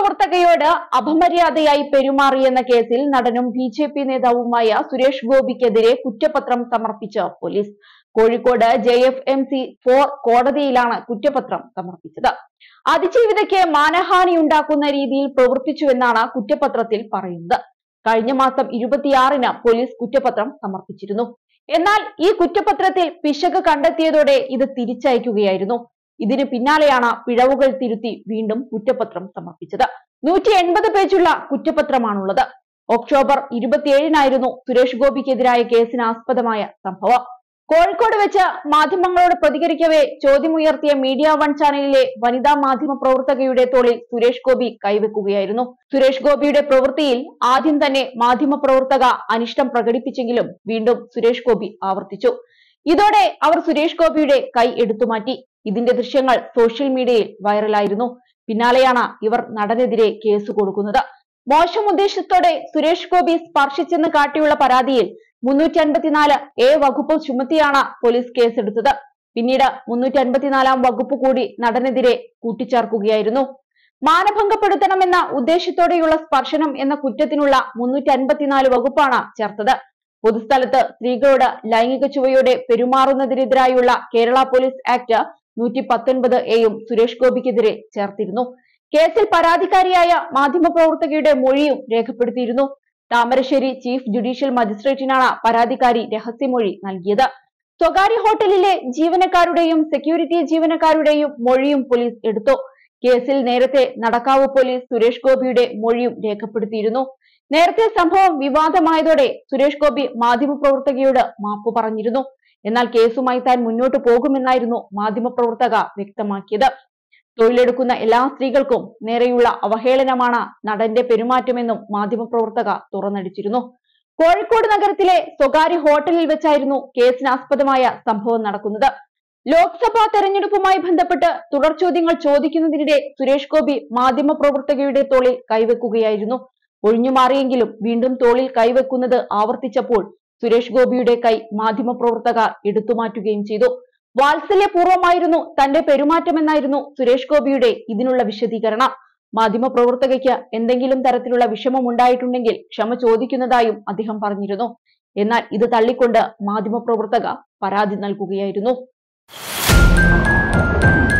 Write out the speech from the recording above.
മാധ്യമപ്രവർത്തകയോട് അപമര്യാദയായി പെരുമാറിയെന്ന കേസിൽ നടനും ബി ജെ പി നേതാവുമായ സുരേഷ് ഗോപിക്കെതിരെ കുറ്റപത്രം സമർപ്പിച്ച police Kozhikode J F M C four കോടതിയിലാണ് കുറ്റപത്രം സമർപ്പിച്ചത് അതിജീവിതയ്ക്ക് മാനഹാനി ഉണ്ടാക്കുന്ന രീതിയിൽ പ്രവർത്തിച്ചുവെന്നാണ് കുറ്റപത്രത്തിൽ പറയുന്നത് കഴിഞ്ഞ മാസം ഇരുപത്തിയാറിന് പോലീസ് കുറ്റപത്രം സമർപ്പിച്ചിരുന്നു എന്നാൽ ഈ കുറ്റപത്രത്തിൽ പിശക് കണ്ടെത്തിയതോടെ ഇത് തിരിച്ചയക്കുകയായിരുന്നു ഇതിന് പിന്നാലെയാണ് പിഴവുകൾ തിരുത്തി വീണ്ടും കുറ്റപത്രം സമർപ്പിച്ചത് നൂറ്റി എൺപത് പേജുള്ള കുറ്റപത്രമാണുള്ളത് ഒക്ടോബർ ഇരുപത്തിയേഴിനായിരുന്നു സുരേഷ് ഗോപിക്കെതിരായ കേസിന് ആസ്പദമായ സംഭവം കോഴിക്കോട് വെച്ച് മാധ്യമങ്ങളോട് പ്രതികരിക്കവേ ചോദ്യമുയർത്തിയ മീഡിയ വൺ ചാനലിലെ വനിതാ മാധ്യമ പ്രവർത്തകയുടെ തോളിൽ സുരേഷ് ഗോപി കൈവെക്കുകയായിരുന്നു സുരേഷ് ഗോപിയുടെ പ്രവൃത്തിയിൽ ആദ്യം തന്നെ മാധ്യമ പ്രവർത്തക അനിഷ്ടം പ്രകടിപ്പിച്ചെങ്കിലും വീണ്ടും സുരേഷ് ഗോപി ആവർത്തിച്ചു ഇതോടെ അവർ സുരേഷ് ഗോപിയുടെ കൈ എടുത്തുമാറ്റി ഇതിന്റെ ദൃശ്യങ്ങൾ സോഷ്യൽ മീഡിയയിൽ വൈറലായിരുന്നു പിന്നാലെയാണ് ഇവർ നടനെതിരെ കേസ് കൊടുക്കുന്നത് മോശം ഉദ്ദേശത്തോടെ സുരേഷ് ഗോപി സ്പർശിച്ചെന്ന് കാട്ടിയുള്ള പരാതിയിൽ മുന്നൂറ്റി അൻപത്തിനാല് എ വകുപ്പ് ചുമത്തിയാണ് പോലീസ് കേസെടുത്തത് പിന്നീട് മുന്നൂറ്റി അൻപത്തിനാലാം വകുപ്പ് കൂടി നടനെതിരെ കൂട്ടിച്ചേർക്കുകയായിരുന്നു മാനഭംഗപ്പെടുത്തണമെന്ന ഉദ്ദേശത്തോടെയുള്ള സ്പർശനം എന്ന കുറ്റത്തിനുള്ള മുന്നൂറ്റി അൻപത്തിനാല് വകുപ്പാണ് ചേർത്തത് പൊതുസ്ഥലത്ത് സ്ത്രീകളോട് ലൈംഗിക ചുവയോടെ പെരുമാറുന്നതിനെതിരായുള്ള കേരള പോലീസ് ആക്ട് നൂറ്റി പത്തൊൻപത് എയും സുരേഷ് ഗോപിക്കെതിരെ ചേർത്തിരുന്നു കേസിൽ പരാതിക്കാരിയായ മാധ്യമപ്രവർത്തകയുടെ മൊഴിയും രേഖപ്പെടുത്തിയിരുന്നു താമരശ്ശേരി ചീഫ് ജുഡീഷ്യൽ മജിസ്ട്രേറ്റിനാണ് പരാതിക്കാരി രഹസ്യമൊഴി നൽകിയത് സ്വകാര്യ ഹോട്ടലിലെ ജീവനക്കാരുടെയും സെക്യൂരിറ്റി ജീവനക്കാരുടെയും മൊഴിയും പോലീസ് എടുത്തു കേസിൽ നേരത്തെ നടക്കാവ് പോലീസ് സുരേഷ് ഗോപിയുടെ മൊഴിയും രേഖപ്പെടുത്തിയിരുന്നു നേരത്തെ സംഭവം വിവാദമായതോടെ സുരേഷ് ഗോപി മാധ്യമപ്രവർത്തകയോട് മാപ്പ് പറഞ്ഞിരുന്നു എന്നാൽ കേസുമായി താൻ മുന്നോട്ട് പോകുമെന്നായിരുന്നു മാധ്യമപ്രവർത്തക വ്യക്തമാക്കിയത് തൊഴിലെടുക്കുന്ന എല്ലാ സ്ത്രീകൾക്കും നേരെയുള്ള അവഹേളനമാണ് നടന്റെ പെരുമാറ്റമെന്നും മാധ്യമപ്രവർത്തക തുറന്നടിച്ചിരുന്നു കോഴിക്കോട് നഗരത്തിലെ സ്വകാര്യ ഹോട്ടലിൽ വെച്ചായിരുന്നു കേസിനാസ്പദമായ സംഭവം നടക്കുന്നത് ലോക്സഭാ തെരഞ്ഞെടുപ്പുമായി ബന്ധപ്പെട്ട് തുടർ ചോദ്യങ്ങൾ ചോദിക്കുന്നതിനിടെ സുരേഷ് ഗോപി മാധ്യമപ്രവർത്തകയുടെ തോളിൽ കൈവെക്കുകയായിരുന്നു ഒഴിഞ്ഞുമാറിയെങ്കിലും വീണ്ടും തോളിൽ കൈവെക്കുന്നത് ആവർത്തിച്ചപ്പോൾ സുരേഷ് ഗോപിയുടെ കൈ മാധ്യമപ്രവർത്തക എടുത്തുമാറ്റുകയും ചെയ്തു വാത്സല്യപൂർവ്വമായിരുന്നു തന്റെ പെരുമാറ്റമെന്നായിരുന്നു സുരേഷ് ഗോപിയുടെ ഇതിനുള്ള വിശദീകരണം മാധ്യമപ്രവർത്തകയ്ക്ക് എന്തെങ്കിലും തരത്തിലുള്ള വിഷമം ഉണ്ടായിട്ടുണ്ടെങ്കിൽ ക്ഷമ ചോദിക്കുന്നതായും അദ്ദേഹം പറഞ്ഞിരുന്നു എന്നാൽ ഇത് തള്ളിക്കൊണ്ട് മാധ്യമപ്രവർത്തക പരാതി നൽകുകയായിരുന്നു